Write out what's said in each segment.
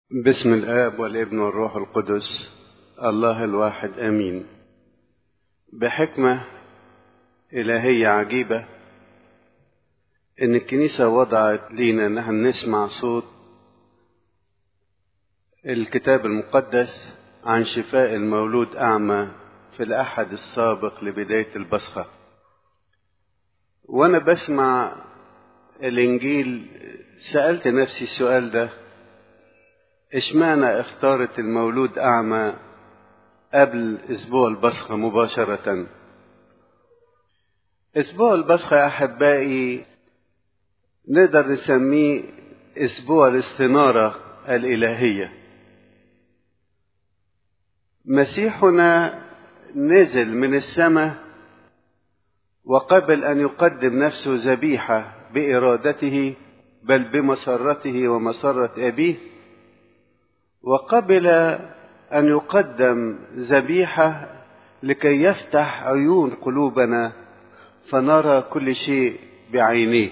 بسم الآب والابن والروح القدس الله الواحد آمين بحكمة إلهية عجيبة إن الكنيسة وضعت لينا إن احنا نسمع صوت الكتاب المقدس عن شفاء المولود أعمى في الأحد السابق لبداية البصخة وأنا بسمع الإنجيل سألت نفسي السؤال ده اشمعنى اختارت المولود أعمى قبل أسبوع البصخة مباشرة أسبوع البصخة يا أحبائي نقدر نسميه أسبوع الاستنارة الإلهية مسيحنا نزل من السماء وقبل أن يقدم نفسه ذبيحة بإرادته بل بمسرته ومسرة أبيه وقبل أن يقدم ذبيحة لكي يفتح عيون قلوبنا فنرى كل شيء بعينيه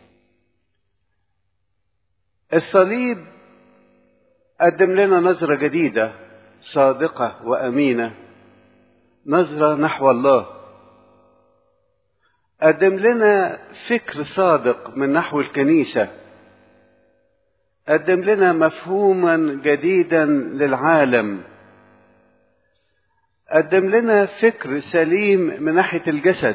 الصليب قدم لنا نظرة جديدة صادقة وأمينة نظرة نحو الله قدم لنا فكر صادق من نحو الكنيسه قدم لنا مفهوما جديدا للعالم قدم لنا فكر سليم من ناحيه الجسد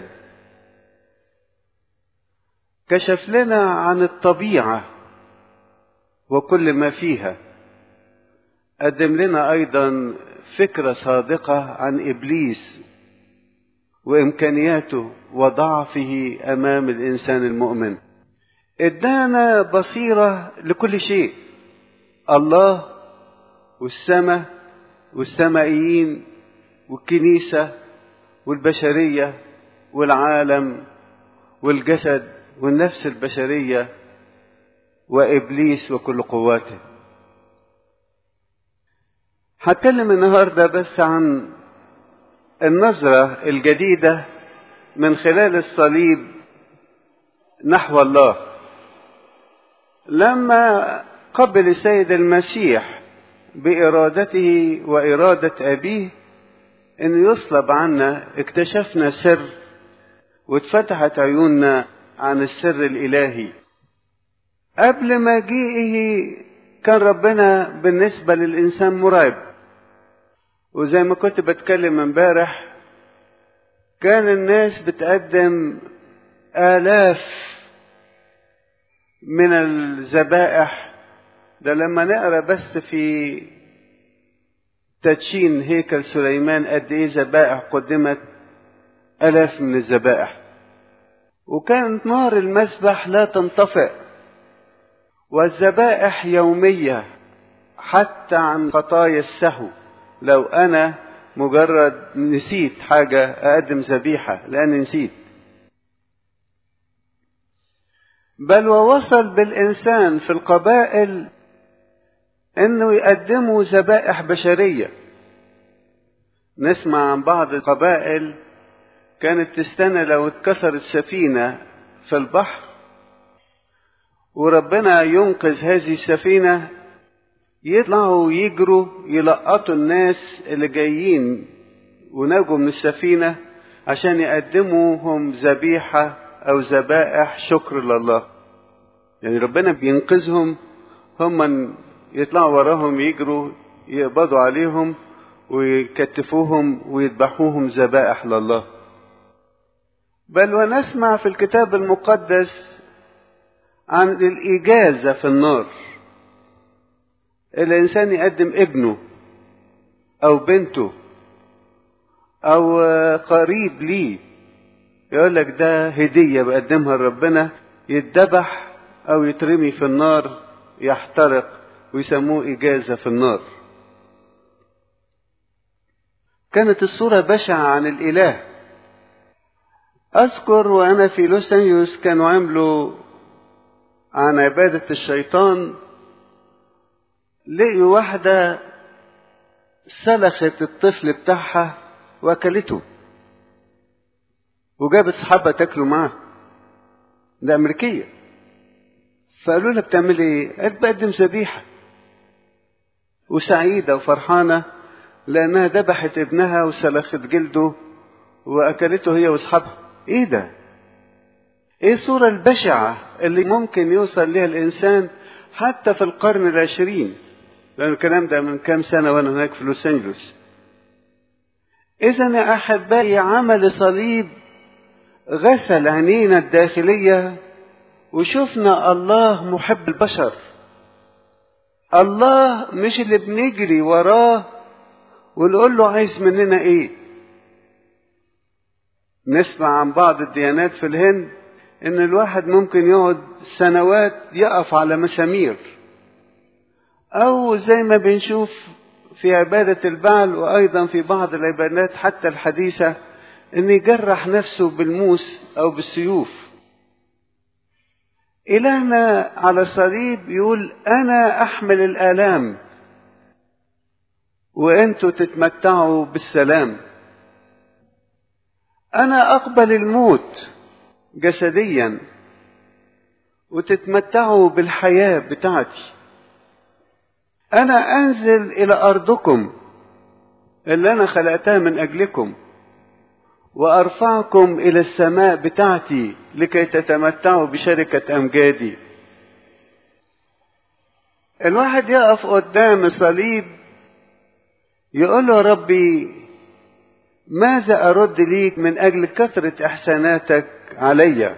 كشف لنا عن الطبيعه وكل ما فيها قدم لنا ايضا فكره صادقه عن ابليس وامكانياته وضعفه امام الانسان المؤمن ادانا بصيرة لكل شيء الله والسماء والسمائيين والكنيسة والبشرية والعالم والجسد والنفس البشرية وإبليس وكل قواته هتكلم النهاردة بس عن النظرة الجديدة من خلال الصليب نحو الله لما قبل السيد المسيح بإرادته وإرادة أبيه أن يصلب عنا اكتشفنا سر واتفتحت عيوننا عن السر الإلهي قبل مجيئه كان ربنا بالنسبة للإنسان مرعب وزي ما كنت بتكلم امبارح كان الناس بتقدم آلاف من الذبائح ده لما نقرا بس في تدشين هيكل سليمان قد ايه ذبائح قدمت الاف من الذبائح وكانت نار المسبح لا تنطفئ والذبائح يوميه حتى عن خطايا السهو لو انا مجرد نسيت حاجه اقدم ذبيحه لاني نسيت بل ووصل بالإنسان في القبائل أنه يقدموا ذبائح بشرية نسمع عن بعض القبائل كانت تستنى لو اتكسرت سفينة في البحر وربنا ينقذ هذه السفينة يطلعوا يجروا يلقطوا الناس اللي جايين ونجوا من السفينة عشان يقدموهم ذبيحة أو ذبائح شكر لله يعني ربنا بينقذهم هم يطلعوا وراهم يجروا يقبضوا عليهم ويكتفوهم ويذبحوهم ذبائح لله بل ونسمع في الكتاب المقدس عن الإجازة في النار الإنسان يقدم ابنه أو بنته أو قريب ليه يقول لك ده هدية بقدمها لربنا يتذبح أو يترمي في النار يحترق ويسموه إجازة في النار كانت الصورة بشعة عن الإله أذكر وأنا في لوس أنجلوس كانوا عملوا عن عبادة الشيطان لقيوا واحدة سلخت الطفل بتاعها وأكلته وجابت صحابها تاكلوا معاه ده أمريكية فقالوا لها بتعمل إيه؟ قالت بقدم ذبيحة وسعيدة وفرحانة لأنها ذبحت ابنها وسلخت جلده وأكلته هي وأصحابها إيه ده؟ إيه الصورة البشعة اللي ممكن يوصل لها الإنسان حتى في القرن العشرين لأن الكلام ده من كام سنة وأنا هناك في لوس أنجلوس إذا يا أحبائي عمل صليب غسل عينينا الداخلية وشفنا الله محب البشر الله مش اللي بنجري وراه ونقول له عايز مننا ايه نسمع عن بعض الديانات في الهند ان الواحد ممكن يقعد سنوات يقف على مسامير او زي ما بنشوف في عبادة البعل وايضا في بعض العبادات حتى الحديثة ان يجرح نفسه بالموس او بالسيوف إلهنا على الصليب يقول أنا أحمل الآلام وأنتوا تتمتعوا بالسلام أنا أقبل الموت جسديا وتتمتعوا بالحياة بتاعتي أنا أنزل إلى أرضكم اللي أنا خلقتها من أجلكم وارفعكم الى السماء بتاعتي لكي تتمتعوا بشركه امجادي الواحد يقف قدام الصليب يقول له ربي ماذا ارد ليك من اجل كثره احساناتك علي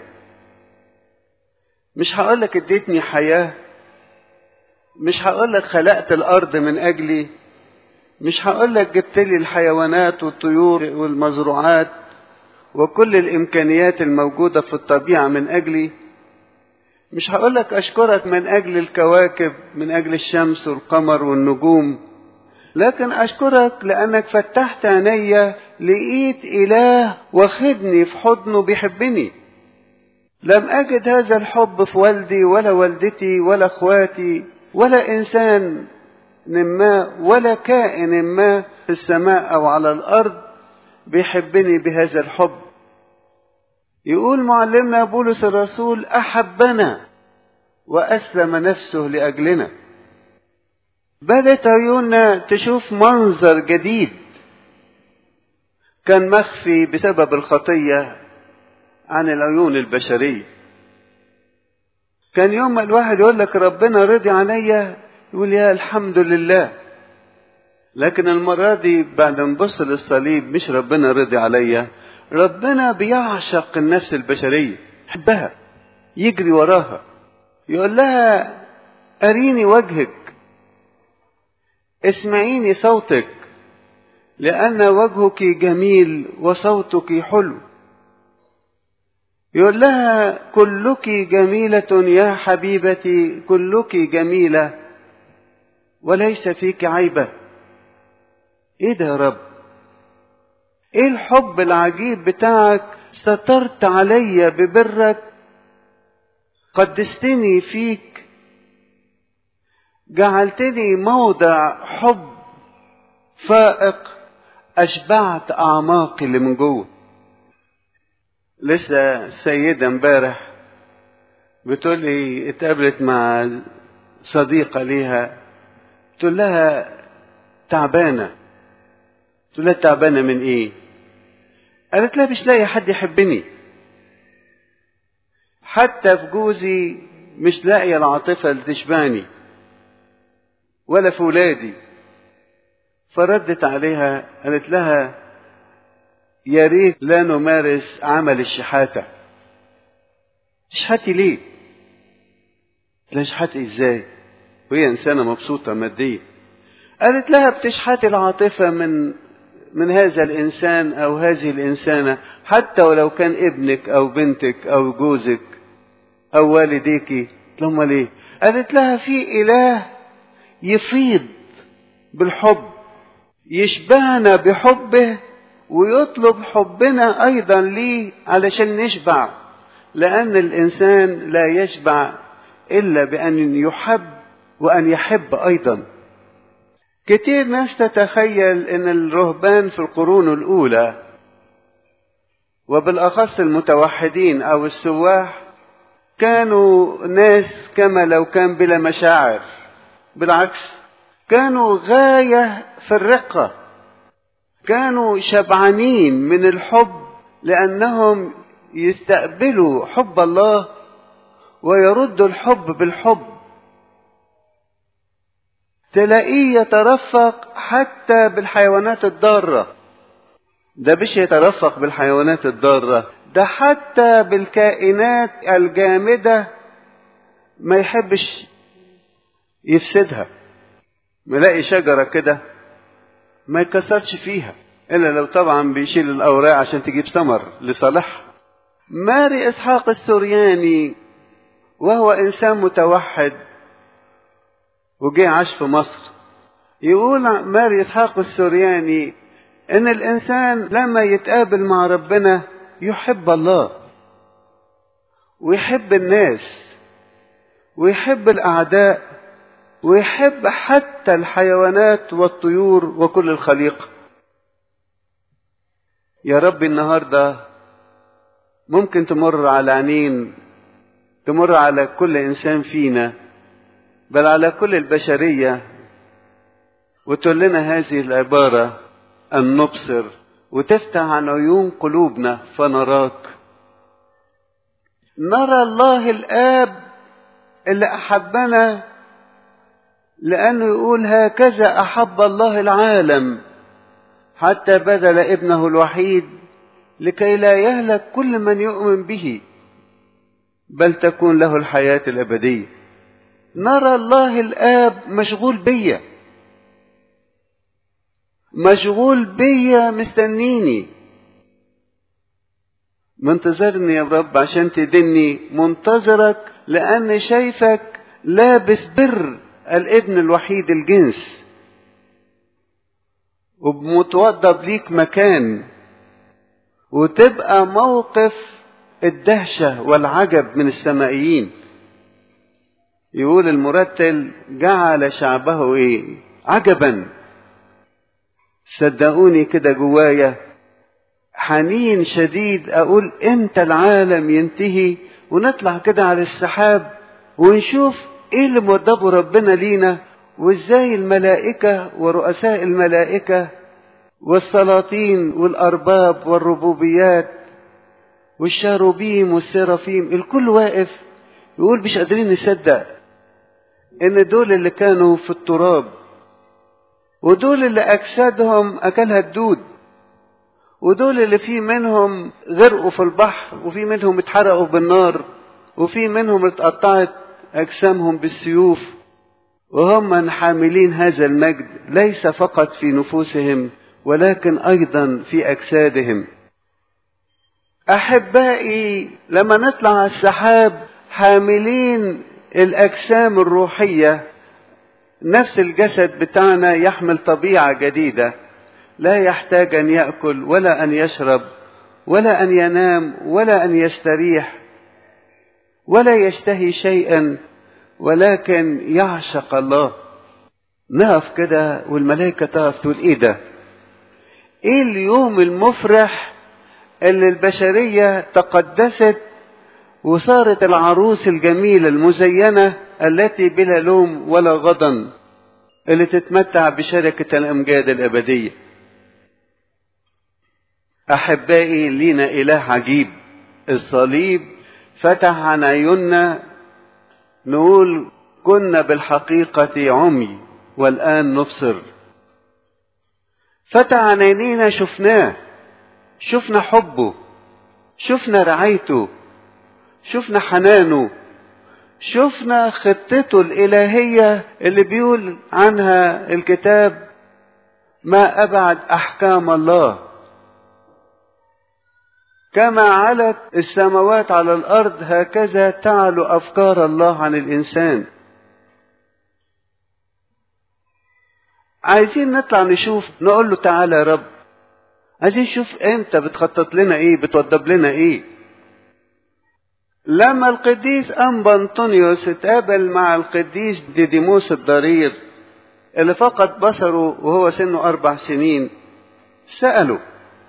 مش هقول لك اديتني حياه مش هقول لك خلقت الارض من اجلي مش هقول لك جبت لي الحيوانات والطيور والمزروعات وكل الامكانيات الموجوده في الطبيعه من اجلي مش هقول لك اشكرك من اجل الكواكب من اجل الشمس والقمر والنجوم لكن اشكرك لانك فتحت عينيا لقيت اله واخدني في حضنه بيحبني لم اجد هذا الحب في والدي ولا والدتي ولا اخواتي ولا انسان ما ولا كائن ما في السماء او على الارض بيحبني بهذا الحب يقول معلمنا بولس الرسول احبنا واسلم نفسه لاجلنا بدت عيوننا تشوف منظر جديد كان مخفي بسبب الخطيه عن العيون البشريه كان يوم ما الواحد يقول لك ربنا رضي عليا يقول يا الحمد لله لكن المرة دي بعد ما نبص للصليب مش ربنا رضي عليا ربنا بيعشق النفس البشرية يحبها يجري وراها يقول لها أريني وجهك اسمعيني صوتك لأن وجهك جميل وصوتك حلو يقول لها كلك جميلة يا حبيبتي كلك جميلة وليس فيك عيبة ايه ده يا رب ايه الحب العجيب بتاعك سترت علي ببرك قدستني فيك جعلتني موضع حب فائق اشبعت اعماقي اللي من جوه لسه سيدة امبارح بتقول لي اتقابلت مع صديقة ليها تقول لها تعبانة تقول لها تعبانة من ايه قالت لها مش لاقي حد يحبني حتى في جوزي مش لاقية العاطفة اللي تشبعني ولا في ولادي فردت عليها قالت لها يا ريت لا نمارس عمل الشحاتة تشحتي ليه لا شحاتي ازاي وهي انسانة مبسوطة ماديا قالت لها بتشحتي العاطفة من من هذا الانسان او هذه الانسانة حتى ولو كان ابنك او بنتك او جوزك او والديك لهم ليه قالت لها في اله يفيض بالحب يشبعنا بحبه ويطلب حبنا ايضا ليه علشان نشبع لان الانسان لا يشبع الا بان يحب وان يحب ايضا كتير ناس تتخيل ان الرهبان في القرون الاولى وبالاخص المتوحدين او السواح كانوا ناس كما لو كان بلا مشاعر بالعكس كانوا غاية في الرقة كانوا شبعانين من الحب لأنهم يستقبلوا حب الله ويردوا الحب بالحب تلاقيه يترفق حتى بالحيوانات الضارة ده مش يترفق بالحيوانات الضارة ده حتى بالكائنات الجامدة ما يحبش يفسدها ملاقي شجرة كده ما يكسرش فيها إلا لو طبعا بيشيل الأوراق عشان تجيب ثمر لصالحها ماري إسحاق السورياني وهو إنسان متوحد وجه عاش في مصر يقول ماري إسحاق السورياني إن الإنسان لما يتقابل مع ربنا يحب الله ويحب الناس ويحب الأعداء ويحب حتى الحيوانات والطيور وكل الخليقة يا رب النهاردة ممكن تمر على عينين تمر على كل إنسان فينا بل على كل البشرية وتقول لنا هذه العبارة أن نبصر وتفتح عن عيون قلوبنا فنراك نرى الله الآب اللي أحبنا لأنه يقول هكذا أحب الله العالم حتى بذل ابنه الوحيد لكي لا يهلك كل من يؤمن به بل تكون له الحياة الأبدية نرى الله الآب مشغول بيا مشغول بيا مستنيني منتظرني يا رب عشان تدني منتظرك لأني شايفك لابس بر الابن الوحيد الجنس ومتوضب ليك مكان وتبقى موقف الدهشة والعجب من السمائيين يقول المرتل جعل شعبه ايه عجبا صدقوني كده جوايا حنين شديد اقول امتى العالم ينتهي ونطلع كده على السحاب ونشوف ايه اللي موضبه ربنا لينا وازاي الملائكة ورؤساء الملائكة والسلاطين والارباب والربوبيات والشاروبيم والسرافيم الكل واقف يقول مش قادرين نصدق ان دول اللي كانوا في التراب ودول اللي اجسادهم اكلها الدود ودول اللي في منهم غرقوا في البحر وفي منهم اتحرقوا بالنار وفي منهم اتقطعت اجسامهم بالسيوف وهم حاملين هذا المجد ليس فقط في نفوسهم ولكن ايضا في اجسادهم احبائي لما نطلع على السحاب حاملين الاجسام الروحيه نفس الجسد بتاعنا يحمل طبيعه جديده لا يحتاج ان ياكل ولا ان يشرب ولا ان ينام ولا ان يستريح ولا يشتهي شيئا ولكن يعشق الله نقف كده والملائكه تقف تقول ايه ده ايه اليوم المفرح اللي البشريه تقدست وصارت العروس الجميله المزينه التي بلا لوم ولا غضن اللي تتمتع بشركه الامجاد الابديه احبائي لينا اله عجيب الصليب فتح عن عيوننا نقول كنا بالحقيقه عمي والان نبصر فتح عن عينينا شفناه شفنا حبه شفنا رعايته شفنا حنانه شفنا خطته الإلهية اللي بيقول عنها الكتاب ما أبعد أحكام الله كما علت السماوات على الأرض هكذا تعلو أفكار الله عن الإنسان عايزين نطلع نشوف نقول له تعالى يا رب عايزين نشوف انت بتخطط لنا ايه بتوضب لنا ايه لما القديس أنبا أنطونيوس اتقابل مع القديس ديديموس الضرير اللي فقد بصره وهو سنه أربع سنين سأله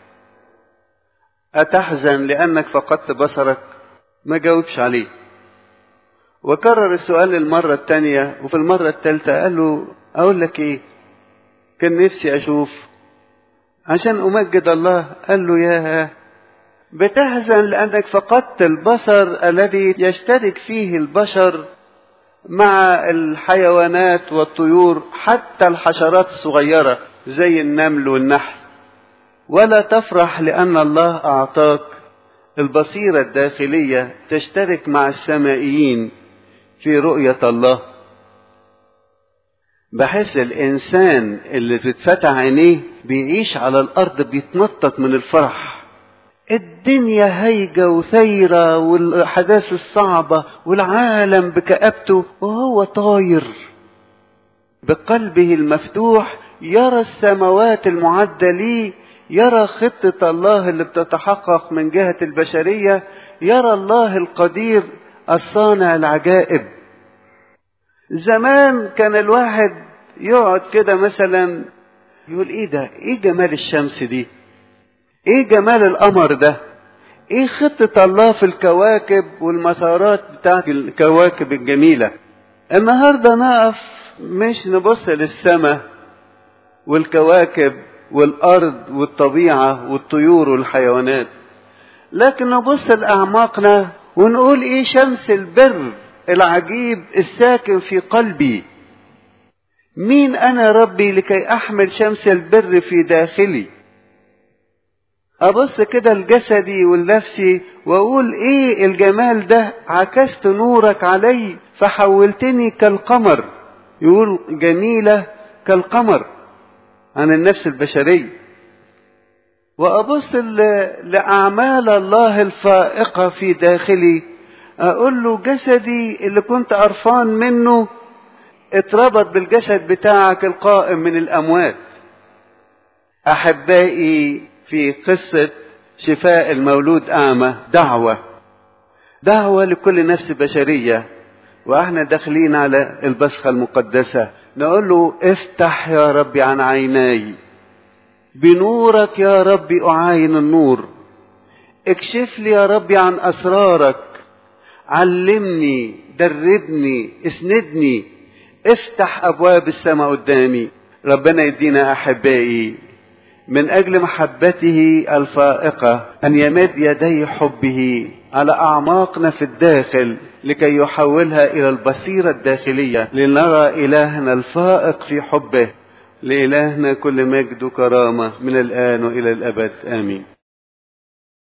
أتحزن لأنك فقدت بصرك ما جاوبش عليه وكرر السؤال المرة الثانية وفي المرة الثالثة قال له اقول لك ايه كان نفسي اشوف عشان امجد الله قال له يا بتحزن لانك فقدت البصر الذي يشترك فيه البشر مع الحيوانات والطيور حتى الحشرات الصغيره زي النمل والنحل ولا تفرح لان الله اعطاك البصيره الداخليه تشترك مع السمائيين في رؤيه الله بحس الانسان اللي تتفتح عينيه بيعيش على الارض بيتنطط من الفرح الدنيا هايجة وثيرة والأحداث الصعبة والعالم بكآبته وهو طاير بقلبه المفتوح يرى السماوات المعدة ليه يرى خطة الله اللي بتتحقق من جهة البشرية يرى الله القدير الصانع العجائب زمان كان الواحد يقعد كده مثلا يقول ايه ده ايه جمال الشمس دي ايه جمال القمر ده ايه خطة الله في الكواكب والمسارات بتاعت الكواكب الجميلة النهاردة نقف مش نبص للسماء والكواكب والارض والطبيعة والطيور والحيوانات لكن نبص لأعماقنا ونقول ايه شمس البر العجيب الساكن في قلبي مين انا ربي لكي احمل شمس البر في داخلي ابص كده لجسدي ولنفسي واقول ايه الجمال ده عكست نورك علي فحولتني كالقمر يقول جميلة كالقمر عن النفس البشرية وابص لاعمال الله الفائقة في داخلي اقول له جسدي اللي كنت قرفان منه اتربط بالجسد بتاعك القائم من الاموات احبائي في قصه شفاء المولود اعمى دعوه دعوه لكل نفس بشريه واحنا داخلين على البصخه المقدسه نقول له افتح يا ربي عن عيناي بنورك يا ربي اعاين النور اكشف لي يا ربي عن اسرارك علمني دربني اسندني افتح ابواب السماء قدامي ربنا يدينا احبائي من اجل محبته الفائقه ان يمد يدي حبه على اعماقنا في الداخل لكي يحولها الى البصيره الداخليه لنرى الهنا الفائق في حبه لالهنا كل مجد وكرامه من الان والى الابد امين